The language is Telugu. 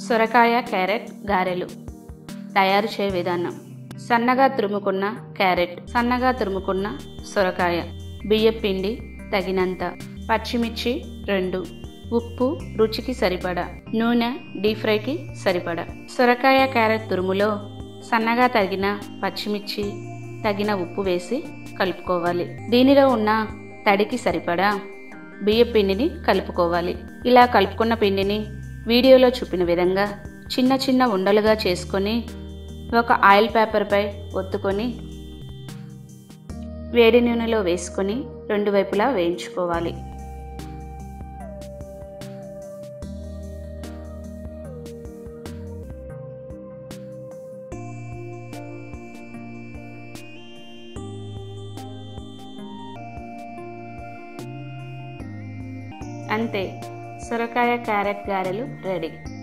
సొరకాయ క్యారెట్ గారెలు తయారు చేయ విధానం సన్నగా తురుముకున్న క్యారెట్ సన్నగా తురుముకున్న సొరకాయ బియ్యం పిండి తగినంత పచ్చిమిర్చి రెండు ఉప్పు రుచికి సరిపడా నూనె డీప్ ఫ్రైకి సరిపడా సొరకాయ క్యారెట్ తురుములో సన్నగా తగిన పచ్చిమిర్చి తగిన ఉప్పు వేసి కలుపుకోవాలి దీనిలో ఉన్న తడికి సరిపడా బియ్యం పిండిని కలుపుకోవాలి ఇలా కలుపుకున్న పిండిని వీడియోలో చూపిన విధంగా చిన్న చిన్న ఉండలుగా చేసుకొని ఒక ఆయిల్ పేపర్పై ఒత్తుకొని వేడి నూనెలో వేసుకొని రెండు వైపులా వేయించుకోవాలి అంతే సొరకాయ క్యారెట్ గారెలు రెడీ